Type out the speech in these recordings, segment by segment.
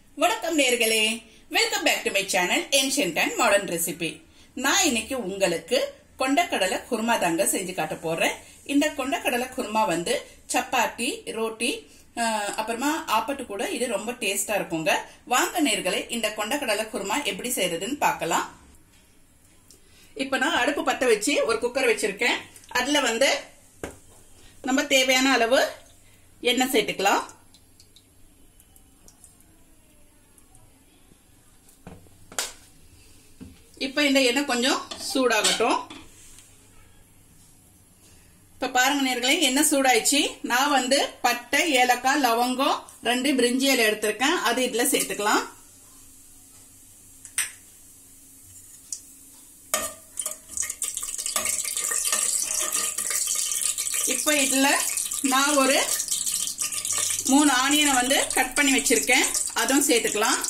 வணக்கம் நேர்களே welcome back to my channel ancient and modern recipe நான் இன்னைக்கு உங்களுக்கு கொண்டக்கடலை குருமா தாங்க செஞ்சு காட்ட போறேன் இந்த கொண்டக்கடலை குருமா வந்து சப்பாத்தி ரோட்டி அஹ், அப்புறமா ஆப்பட்டு கூட இது ரொம்ப டேஸ்டா இருக்குங்க வாங்க நேர்களே இந்த கொண்டக்கடலை குருமா எப்படி செய்யறதுன்னு பார்க்கலாம் இப்ப நான் அடுப்பு பத்த வச்சு ஒரு குக்கர் வச்சிருக்கேன் அதுல வந்து நம்ம தேவையான அளவு எண்ணெய் சேர்த்துக்கலாம் இப்ப இந்த எண்ணெய் கொஞ்சம் சூடாகட்டும் இப்ப பாருங்க நேர்களே எண்ணெய் சூடாயிடுச்சு நான் வந்து பட்டை ஏலக்காய் லவங்கம் ரெண்டு பிரிஞ்சி இலை எடுத்திருக்கேன் அது இதுல சேர்த்துக்கலாம் இப்ப இதுல நான் ஒரு மூணு ஆனியனை வந்து கட் பண்ணி வச்சிருக்கேன் அதுவும் சேர்த்துக்கலாம்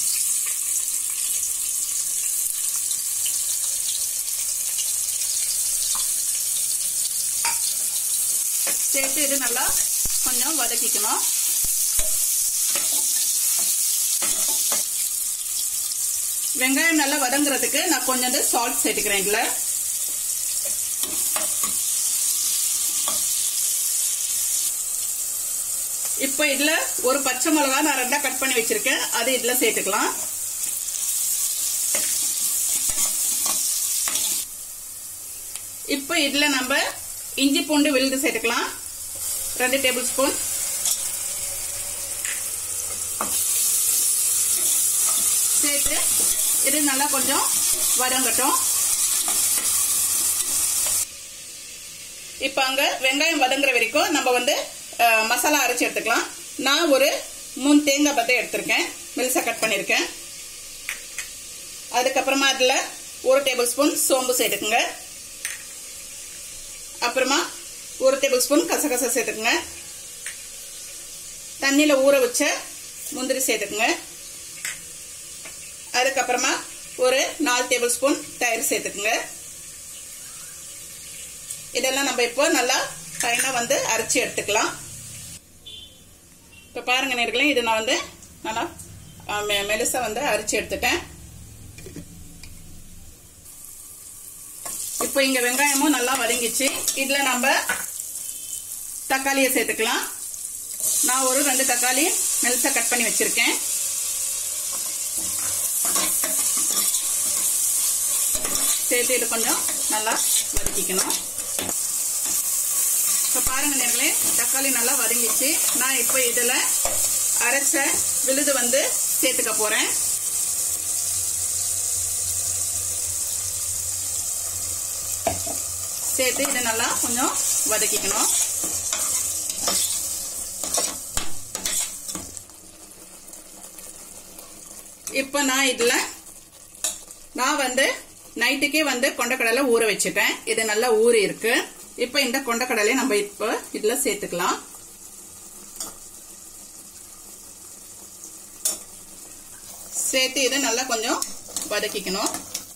சேர்த்து இது நல்லா கொஞ்சம் வதக்கிக்கணும் வெங்காயம் நல்லா வதங்குறதுக்கு நான் கொஞ்சம் சால்ட் சேர்த்துக்கிறேன் இதுல இப்போ இதுல ஒரு பச்சை மிளகா நான் ரெண்டா கட் பண்ணி வச்சிருக்கேன் அது இதுல சேர்த்துக்கலாம் இப்போ இதுல நம்ம இஞ்சி பூண்டு விழுது சேர்த்துக்கலாம் ரெண்டு டேபிள் ஸ்பூன் சேர்த்து இது நல்லா கொஞ்சம் வதங்கட்டும் இப்ப அங்க வெங்காயம் வதங்குற வரைக்கும் நம்ம வந்து அஹ், மசாலா அரைச்சி எடுத்துக்கலாம் நான் ஒரு மூணு தேங்காய் பத்தை எடுத்திருக்கேன் மெலிசா கட் பண்ணிருக்கேன் அதுக்கப்புறமா அதுல ஒரு டேபிள் ஸ்பூன் சோம்பு சேர்த்துக்குங்க அப்புறமா ஒரு டேபிள் ஸ்பூன் கசகசா சேர்த்துக்குங்க தண்ணியில் ஊற வச்ச முந்திரி சேர்த்துக்குங்க அதுக்கப்புறமா ஒரு நாலு டேபிள் ஸ்பூன் தயிர் சேர்த்துக்குங்க இதெல்லாம் நம்ம இப்போ நல்லா ஃபைனாக வந்து அரைச்சி எடுத்துக்கலாம் இப்போ பாருங்க நேர்களே இது நான் வந்து நல்லா மெலிசா வந்து அரைச்சி எடுத்துட்டேன் இப்போ இங்க வெங்காயமும் நல்லா வதங்கிச்சு இதுல நம்ம தக்காளியை சேர்த்துக்கலாம் நான் ஒரு ரெண்டு தக்காளி மெல்சா கட் பண்ணி வச்சிருக்கேன் சேர்த்து இது கொஞ்சம் நல்லா வதக்கிக்கணும் இப்போ பாருங்க நேர்களே தக்காளி நல்லா வதங்கிச்சு நான் இப்போ இதுல அரைச்ச விழுது வந்து சேர்த்துக்க போறேன் சேர்த்து இதை நல்லா கொஞ்சம் வதக்கிக்கணும் இப்போ நான் இதுல நான் வந்து நைட்டுக்கே வந்து கொண்டக்கடலை ஊற வச்சுட்டேன் இது நல்லா ஊறி இருக்கு இப்போ இந்த கொண்டக்கடலை நம்ம இப்போ இதுல சேர்த்துக்கலாம் சேர்த்து இதை நல்லா கொஞ்சம் வதக்கிக்கணும்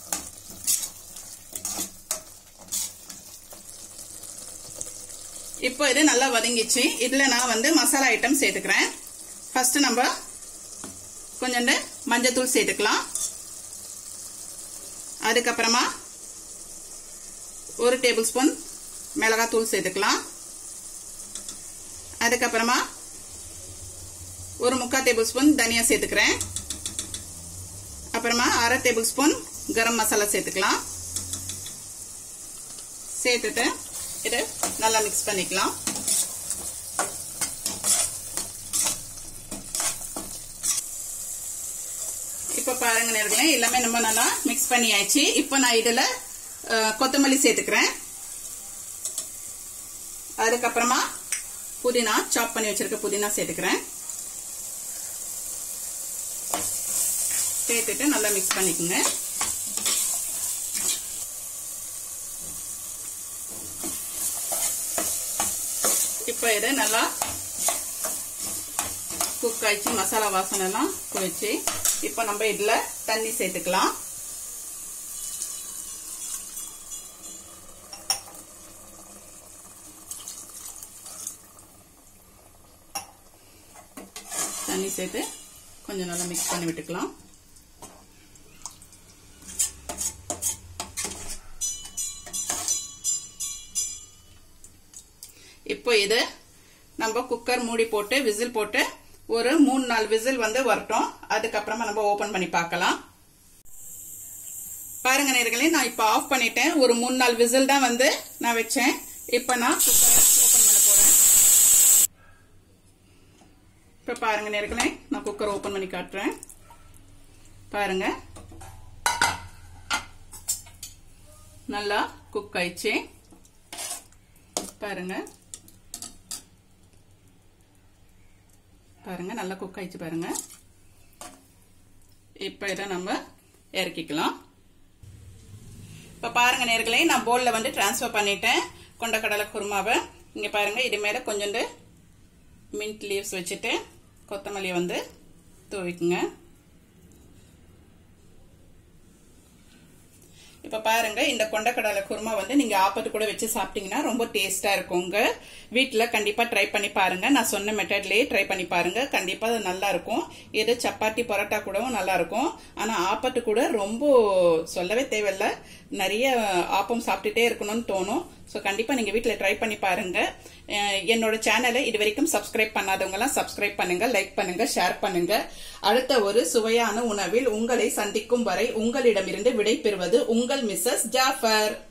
இப்போ இது நல்லா வதங்கிச்சு இதுல நான் வந்து மசாலா ஐட்டம் சேர்த்துக்கிறேன் ஃபர்ஸ்ட் நம்ம கொஞ்சோண்டு மஞ்சத்தூள் சேர்த்துக்கலாம் அதுக்கப்புறமா ஒரு டேபிள் ஸ்பூன் மிளகாத்தூள் சேர்த்துக்கலாம் அதுக்கப்புறமா ஒரு முக்கால் டேபிள் ஸ்பூன் தனியா சேர்த்துக்கிறேன் அப்புறமா அரை டேபிள் ஸ்பூன் கரம் மசாலா சேர்த்துக்கலாம் சேர்த்துட்டு இது நல்லா மிக்ஸ் பண்ணிக்கலாம் இப்ப பாருங்க நேர்களே எல்லாமே நம்ம நல்லா மிக்ஸ் பண்ணியாச்சு இப்ப நான் இதுல அஹ், கொத்தமல்லி சேர்த்துக்கிறேன் அதுக்கப்புறமா புதினா சாப் பண்ணி வச்சிருக்க புதினா சேர்த்துக்கிறேன் சேர்த்துட்டு நல்லா மிக்ஸ் பண்ணிக்கோங்க இப்போ இதை நல்லா குக் ஆயிடுச்சு மசாலா வாசனை எல்லாம் போயிடுச்சு இப்போ நம்ம இதுல தண்ணி சேர்த்துக்கலாம் தண்ணி சேர்த்து கொஞ்சம் நல்லா மிக்ஸ் பண்ணி விட்டுக்கலாம் இப்போ இது நம்ம குக்கர் மூடி போட்டு விசில் போட்டு ஒரு மூணு நாலு விசில் வந்து வரட்டும் அதுக்கப்புறமா நம்ம ஓபன் பண்ணி பார்க்கலாம் பாருங்க நேர்களே நான் இப்போ ஆஃப் பண்ணிட்டேன் ஒரு மூணு நாலு விசில் தான் வந்து நான் வச்சேன் இப்போ நான் குக்கரை ஓபன் பண்ண போறேன் இப்போ பாருங்க நேர்களே நான் குக்கர் ஓபன் பண்ணி காட்டுறேன் பாருங்க நல்லா குக் ஆயிடுச்சு பாருங்க பாருங்க நல்லா குக் ஆயிடுச்சு பாருங்க இப்ப இதை நம்ம இறக்கிக்கலாம் இப்ப பாருங்க நேர்களே நான் போல்ல வந்து டிரான்ஸ்ஃபர் பண்ணிட்டேன் கொண்டக்கடலை குருமாவை இங்க பாருங்க இது மேல கொஞ்சோண்டு மின்ட் லீவ்ஸ் வச்சுட்டு கொத்தமல்லி வந்து தூவிக்குங்க இப்ப பாருங்க இந்த கொண்டக்கடலை குருமா வந்து நீங்க ஆப்பத்து கூட வச்சு சாப்பிட்டீங்கன்னா ரொம்ப டேஸ்டா இருக்குங்க வீட்டுல கண்டிப்பா ட்ரை பண்ணி பாருங்க நான் சொன்ன மெத்தட்லயே ட்ரை பண்ணி பாருங்க கண்டிப்பா அது நல்லா இருக்கும் இது சப்பாத்தி பரோட்டா கூடவும் நல்லா இருக்கும் ஆனா ஆப்பத்து கூட ரொம்ப சொல்லவே தேவையில்ல நிறைய ஆப்பம் சாப்பிட்டுட்டே இருக்கணும்னு தோணும் ஸோ கண்டிப்பா நீங்க வீட்டுல ட்ரை பண்ணி பாருங்க என்னோட சேனலை இது வரைக்கும் சப்ஸ்கிரைப் பண்ணாதவங்க எல்லாம் சப்ஸ்கிரைப் பண்ணுங்க லைக் பண்ணுங்க ஷேர் பண்ணுங்க அடுத்த ஒரு சுவையான உணவில் உங்களை சந்திக்கும் வரை உங்களிடமிருந்து விடை பெறுவது உங்கள் மிஸ்ஸஸ் ஜாஃபர்